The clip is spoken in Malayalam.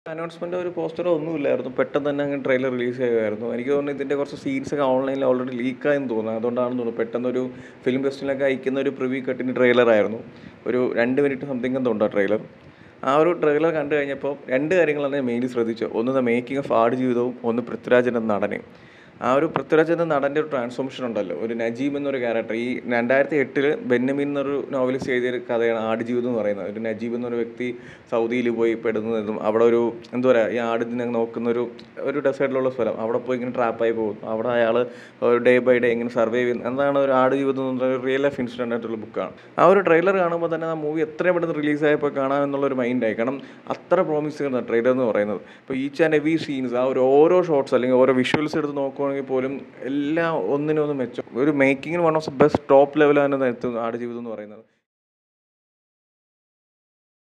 അനൗൺസ്മെൻറ്റോ ഒരു പോസ്റ്ററോ ഒന്നുമില്ലായിരുന്നു പെട്ടെന്ന് തന്നെ അങ്ങ് ട്രെയിലർ റിലീസ് ചെയ്യുമായിരുന്നു എനിക്ക് തോന്നുന്നു ഇതിൻ്റെ കുറച്ച് സീൻസൊക്കെ ഓൺലൈനിൽ ഓൾറെഡി ലീക്കായെന്ന് തോന്നുന്നു അതുകൊണ്ടാണെന്ന് തോന്നുന്നു പെട്ടെന്നൊരു ഫിലിം ഫെസ്റ്റിവലൊക്കെ അയക്കുന്ന ഒരു പ്രിവ്യൂ കട്ടിന് ട്രെയിലറായിരുന്നു ഒരു രണ്ട് മിനിറ്റ് സംതിങ് എന്തോ ഉണ്ടോ ട്രെയിലർ ആ ഒരു ട്രെയിലർ കണ്ടു കഴിഞ്ഞപ്പോൾ രണ്ട് കാര്യങ്ങളാണ് ഞാൻ മെയിൻലി ശ്രദ്ധിച്ചത് ഒന്ന് ദ മേക്കിംഗ് ഓഫ് ആട് ജീവിതവും ഒന്ന് പൃഥ്വിരാജ് എന്ന നടനെയും ആ ഒരു പൃഥ്വിരാജ് എന്ന നടൻ്റെ ഒരു ട്രാൻസ്ഫോർമേഷൻ ഉണ്ടല്ലോ ഒരു നജീബ് എന്നൊരു ക്യാരക്ടർ ഈ രണ്ടായിരത്തി എട്ടിൽ ബെന്നമിൻ എന്നൊരു നോവലിസ്റ്റ് എഴുതിയ ഒരു കഥയാണ് ആടുജീവിതം എന്ന് പറയുന്നത് ഒരു നജീബ് എന്നൊരു വ്യക്തി സൗദിയിൽ പോയി പെടുന്നതും അവിടെ ഒരു എന്താ പറയുക ഈ ആടിനെ നോക്കുന്ന ഒരു ഒരു ഡെസേർട്ടിലുള്ള സ്ഥലം അവിടെ പോയി ഇങ്ങനെ ട്രാപ്പായി പോകുന്നു അവിടെ അയാൾ ഡേ ബൈ ഡേ ഇങ്ങനെ സർവൈവ് ചെയ്യുന്നു എന്താണ് ഒരു ആടുജീവിതം എന്ന് പറയുന്ന ഒരു റിയൽ ലൈഫ് ഇൻസിഡൻ്റ് ആയിട്ടുള്ള ബുക്കാണ് ആ ഒരു ട്രെയിലർ കാണുമ്പോൾ തന്നെ ആ മൂവി എത്രയും പെട്ടെന്ന് റിലീസ് ആയപ്പോൾ കാണാമെന്നുള്ളൊരു മൈൻഡായി കാരണം അത്ര പ്രോമിസിംഗ് ആണ് ട്രെയിലർ എന്ന് പറയുന്നത് ഇപ്പോൾ ഈച്ച് ആൻഡ് എവറി സീൻസ് ആ ഒരു ഓരോ ഷോട്ട്സ് അല്ലെങ്കിൽ ഓരോ വിഷ്വൽസ് എടുത്ത് നോക്കുവാണെങ്കിൽ പോലും എല്ലാം ഒന്നിനൊന്ന് മെച്ചം ഒരു മേക്കിങ്ങിന് one of the best top ലെവലാണ് എത്തുന്നത് ആടുജീവിതം എന്ന് പറയുന്നത്